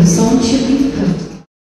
The song should be heard.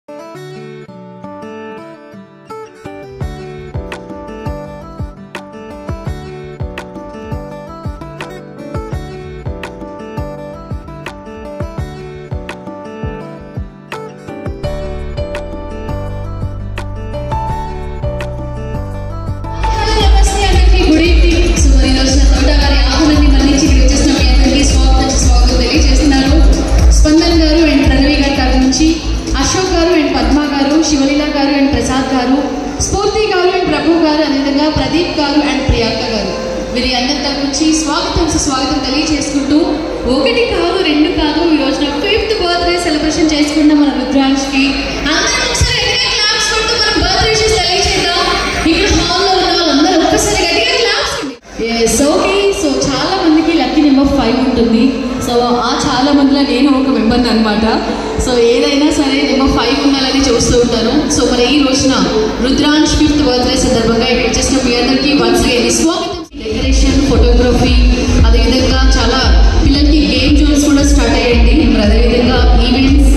Hello నమస్తే అందరికీ good evening so మరి ఈరోజు నా తోట గారి ఆహ్వానాన్ని మన్నించి ఇక్కడ వచ్చేసిన మీ అందరికీ స్వాగతం స్వాగతం తెలియజేస్తున్నాను స్పందన్ గారు అండ్ ప్రణవి గారి తరఫు నుంచి అశోక్ గారు అండ్ పద్మ గారు శివలీల గారు అండ్ ప్రసాద్ గారు స్ఫూర్తి గారు అండ్ ప్రభు గారు అదేవిధంగా ప్రదీప్ గారు అండ్ ప్రియాంక గారు వీరి అందరి తరఫు నుంచి స్వాగతం సుస్వాగతం తెలియజేసుకుంటూ ఒకటి కాదు రెండు కాదు ఈ రోజున ఫిఫ్త్ బర్త్డే సెలబ్రేషన్ చేసుకున్న మన రుద్రాంష్కి అందరం ఒకసారి గట్టిగా క్లాప్స్ కొడుతూ మనం బర్త్డే విషెస్ తెలియజేద్దాం ఇక్కడ హాల్లో ఉన్న వాళ్ళందరూ ఒక్కసారి గట్టిగా క్లాప్స్ ఎస్ ఓకే సో చాలా మందికి లక్కీ నెంబర్ ఫైవ్ ఉంటుంది సో ఆ చాలా మందిలో నేను ఒక మెంబర్ని అనమాట సో ఏదైనా సరే నెంబర్ ఫైవ్ ఉండాలని చూస్తూ ఉంటాను సో మరి ఈ రోజున రుద్రాంశ్ ఫిఫ్త్ బర్త్డే సందర్భంగా ఇక్కడ వచ్చేసిన మీ అందరికీ వన్స్ అగైన్ స్వాగతం డెకరేషన్ ఫోటోగ్రఫీ అదేవిధంగా చాలా పిల్లలకి గేమ్ జోన్స్ కూడా స్టార్ట్ అయ్యండి మరి అదేవిధంగా ఈవెంట్స్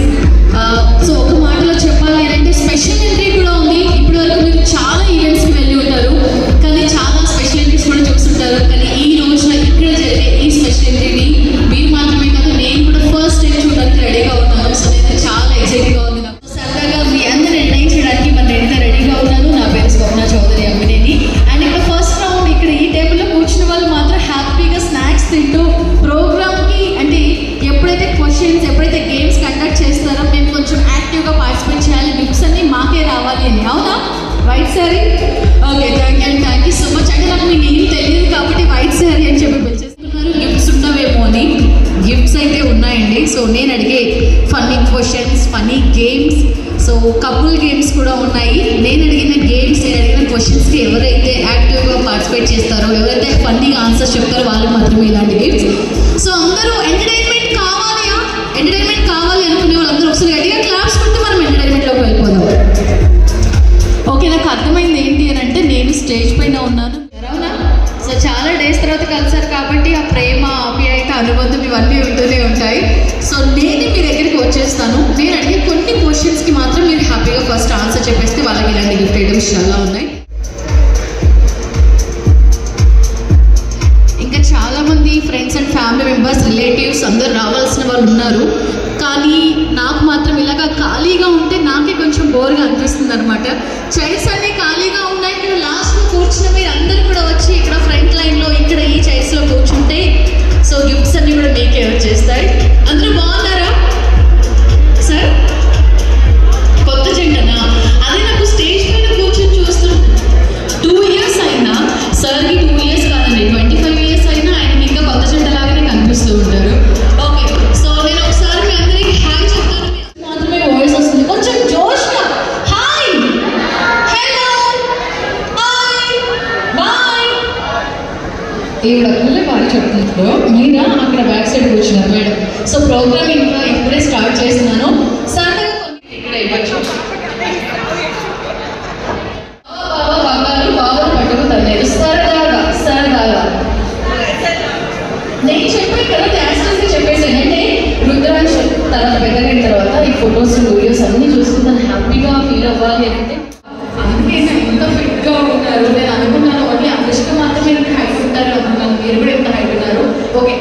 సో ఒక మాటలో చెప్పాలి అంటే స్పెషల్ ఎంట్రీ కూడా ఉంది ఇప్పటి వరకు మీరు చాలా ఈవెంట్స్కి వెళ్ళి ఉంటారు కానీ చాలా స్పెషల్ ఎంట్రీస్ కూడా చూస్తుంటారు కానీ ఈ రోజున ఇక్కడ జరిగే ఈ స్పెషల్ ఎంట్రీని మీరు మాత్రమే కాదు నేను కూడా ఫస్ట్ టైం చూడడానికి రెడీగా ఉన్నాను సో నేను చాలా ఎక్సైట్గా ఉంది నాకు సరదాగా మీ అందరూ ఎంటర్టైన్ చేయడానికి మన ఎంత రెడీగా ఉన్నాను నా పేరు స్వప్న చౌదరి అమ్మినేని అండ్ ఇక్కడ ఫస్ట్ రౌండ్ ఇక్కడ ఈ టేబుల్లో కూర్చున్న వాళ్ళు మాత్రం హ్యాపీగా స్నాక్స్ తింటూ ప్రోగ్రామ్కి అంటే ఎప్పుడైతే క్వశ్చన్స్ ఎప్పుడైతే గేమ్స్ కండక్ట్ చేస్తారో మేము కొంచెం యాక్టివ్గా పార్టిసిపేట్ చేయాలి గిఫ్ట్స్ అన్ని మాకే రావాలి అని అవునా white sari okay thank you thank you so much అంటే నాకు మీకు ఏం తెలియదు కాబట్టి వైట్ శారీ అని చెప్పి పిలిచేస్తున్నారు గిఫ్ట్స్ ఉండవేమో అని గిఫ్ట్స్ అయితే ఉన్నాయండి సో నేను అడిగే funny questions funny games so couple games కూడా ఉన్నాయి నేను అడిగిన గేమ్స్ నేను అడిగిన క్వశ్చన్స్కి ఎవరైతే యాక్టివ్గా పార్టిసిపేట్ చేస్తారో ఎవరైతే ఫన్నీ ఆన్సర్స్ చెప్తారో వాళ్ళకి మాత్రమే ఇలాంటి గిఫ్ట్స్ సో అందరూ ఎంటర్టైన్మెంట్ కావాలి ఎంటర్టైన్మెంట్ కావాలి అనుకునే వాళ్ళందరూ ఒకసారి గట్టిగా క్లాప్స్ కొట్టి మనం ఎంటర్టైన్మెంట్లోకి వెళ్ళిపోదాం ఓకే నాకు అర్థమైంది ఏంటి అని అంటే నేను స్టేజ్ పైన ఉన్నాను అవునా సో చాలా డేస్ తర్వాత కలిసారు కాబట్టి ఆ ప్రేమ ఆప్యాయత అనుబంధం ఇవన్నీ ఉంటూనే ఉంటాయి సో నేను మీ దగ్గరికి వచ్చేస్తాను నేను అడిగే కొన్ని క్వశ్చన్స్కి మాత్రం మీరు హ్యాపీగా ఫస్ట్ ఆన్సర్ చెప్పేస్తే వాళ్ళకి ఇలాంటి గిఫ్ట్ ఐటమ్స్ చాలా ఉన్నాయి ఇంకా చాలా మంది friends and family members relatives అందరు రావాల్సిన వాళ్ళు ఉన్నారు కానీ నాకు మాత్రం ఇలాగ ఖాళీగా ఉంటే నాకే కొంచెం బోర్గా అనిపిస్తుంది అనమాట చైర్స్ అన్ని ఖాళీగా ఉన్నాయి ఇక్కడ లాస్ట్లో కూర్చున్న మీరు అందరూ కూడా వచ్చి ఇక్కడ ఫ్రంట్ లైన్లో ఇక్కడ ఈ చైర్స్లో కూర్చుంటే సో గిఫ్ట్స్ అన్ని కూడా మీకే వచ్చేస్తాయి అందరూ బాగున్నారా సార్ కొత్త జెండనా అదే నాకు స్టేజ్ పైన కూర్చొని చూస్తున్నాను టూ ఇయర్స్ అయినా సార్కి టూ ఇయర్స్ కాదండి ట్వంటీ ఫైవ్ ఇయర్స్ అయినా ఆయన ఇంకా కొత్త జంట లాగానే కనిపిస్తూ ఉంటారు ఓకే సో నేను ఒకసారి మీ అందరికి హాయ్ చెప్తాను మాత్రమే వాయిస్ వస్తుంది కొంచెం జోష్గా హాయ్ హలో హాయ్ బాయ్ ఈవిడ అక్కలే బాగా చెప్తున్నారు మీరా అక్కడ బ్యాక్ సైడ్ కూర్చున్నారు మేడం సో ప్రోగ్రామ్ ఇంకా ఇప్పుడే స్టార్ట్ చేస్తున్నాను సరదాగా కొన్ని ఇక్కడ ఇవ్వచ్చు బాబా బంగారు బాబును పట్టుకుతాను సరదాగా సరదాగా నేను చెప్పాను కదా క్యాస్టర్స్ చెప్పేసాను అంటే రుద్రాంశ తర్వాత పెద్దగైన తర్వాత ఈ ఫొటోస్ వీడియోస్ అన్ని చూసుకుంటాను హ్యాపీగా ఫీల్ అవ్వాలి అంటే అందుకే నేను ఎంత ఫిట్గా ఉన్నారు నేను అనుకున్నాను ఓన్లీ అనుష్క మాత్రమే ఇంత హైట్ ఉంటారు అనుకున్నాను మీరు కూడా ఎంత హైట్ ఉన్నారు ఓకే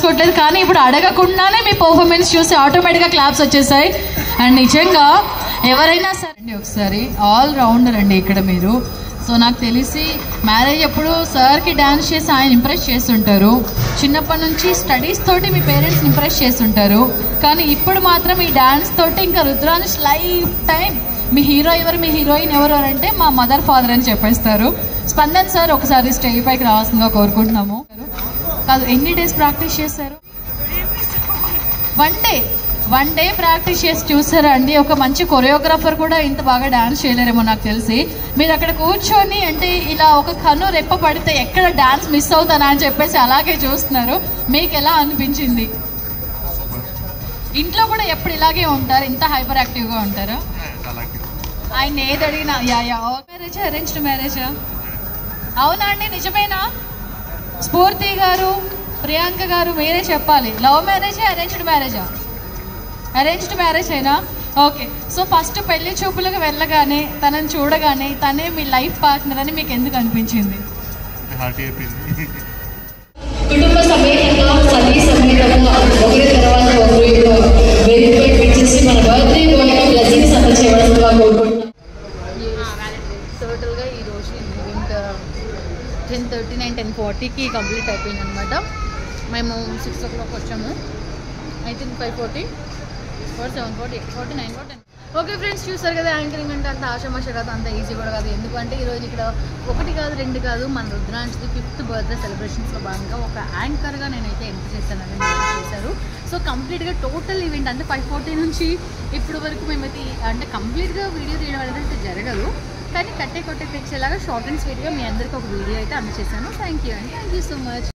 తీసుకోవట్లేదు కానీ ఇప్పుడు అడగకుండానే మీ పర్ఫార్మెన్స్ చూసి ఆటోమేటిక్గా క్లాప్స్ వచ్చేసాయి అండ్ నిజంగా ఎవరైనా సరే అండి ఒకసారి ఆల్ రౌండర్ అండి ఇక్కడ మీరు సో నాకు తెలిసి మ్యారేజ్ అప్పుడు సార్కి డ్యాన్స్ చేసి ఆయన ఇంప్రెస్ చేస్తుంటారు చిన్నప్పటి నుంచి స్టడీస్ తోటి మీ పేరెంట్స్ ఇంప్రెస్ చేస్తుంటారు కానీ ఇప్పుడు మాత్రం ఈ డ్యాన్స్ తోటి ఇంకా రుద్రాంశ్ లైఫ్ టైం మీ హీరో ఎవరు మీ హీరోయిన్ ఎవరు అని అంటే మా మదర్ ఫాదర్ అని చెప్పేస్తారు స్పందన్ సార్ ఒకసారి స్టేజ్ పైకి రావాల్సిందిగా కోరుకుంటున్నాము కాదు ఎన్ని డేస్ ప్రాక్టీస్ చేశారు one day one day practice చేసి చూసారా అండి ఒక మంచి కొరియోగ్రాఫర్ కూడా ఇంత బాగా డాన్స్ చేయలేరేమో నాకు తెలిసి మీరు అక్కడ కూర్చొని అంటే ఇలా ఒక కన్ను రెప్ప పడితే ఎక్కడ డాన్స్ మిస్ అవుతానా అని చెప్పేసి అలాగే చూస్తున్నారు మీకు ఎలా అనిపించింది ఇంట్లో కూడా ఎప్పుడు ఇలాగే ఉంటారు ఇంత హైపర్ యాక్టివ్గా ఉంటారా ఆయన ఏది అడిగినా యా యా మ్యారేజ్ అరేంజ్డ్ మ్యారేజా అవునా అండి నిజమేనా స్ఫూర్తి గారు ప్రియాంక గారు మీరే చెప్పాలి లవ్ మ్యారేజా అరేంజ్డ్ మ్యారేజా అరేంజ్డ్ మ్యారేజ్ అయినా ఓకే సో ఫస్ట్ పెళ్లి చూపులకు వెళ్ళగానే తనని చూడగానే తనే మీ లైఫ్ పార్ట్నర్ అని మీకు ఎందుకు అనిపించింది హార్ట్ అయిపోయింది కుటుంబ సమేతంగా సతీ సమేతంగా ఒకరి తర్వాత ఒకరు యొక్క వేదికపై పిలిచేసి మన బర్త్డే బాయ్ బ్లెస్సింగ్స్ అందచేయవలసిందిగా కోరుకుంటున్నాం టోటల్గా ఈ రోజు event ten thirty nine ten ఫార్టీకి కంప్లీట్ అయిపోయింది అనమాట మేము సిక్స్ ఓ క్లాక్ వచ్చాము I think five forty four seven forty eight forty nine forty okay friends చూసారు కదా యాంకరింగ్ అంటే అంత ఆషమాష కాదు అంత ఈజీ కూడా కాదు ఎందుకంటే ఈరోజు ఇక్కడ ఒకటి కాదు రెండు కాదు మన రుద్రాంశ్ది ఫిఫ్త్ బర్త్డే సెలబ్రేషన్స్లో భాగంగా ఒక యాంకర్గా నేనైతే ఎంటర్ చేశానని మీరు చేశారు సో కంప్లీట్గా టోటల్ ఈవెంట్ అంటే ఫైవ్ ఫార్టీ నుంచి ఇప్పుడు వరకు మేమైతే ఈ- అంటే కంప్లీట్గా వీడియో తీయడం అనేది అయితే జరగదు కానీ కట్టే కొట్టే తెచ్చేలాగా షార్ట్ అండ్ స్వీట్గా మీ అందరికీ ఒక వీడియో అయితే అందజేశాను థ్యాంక్ యూ అండి థ్యాంక్ యూ సో మచ్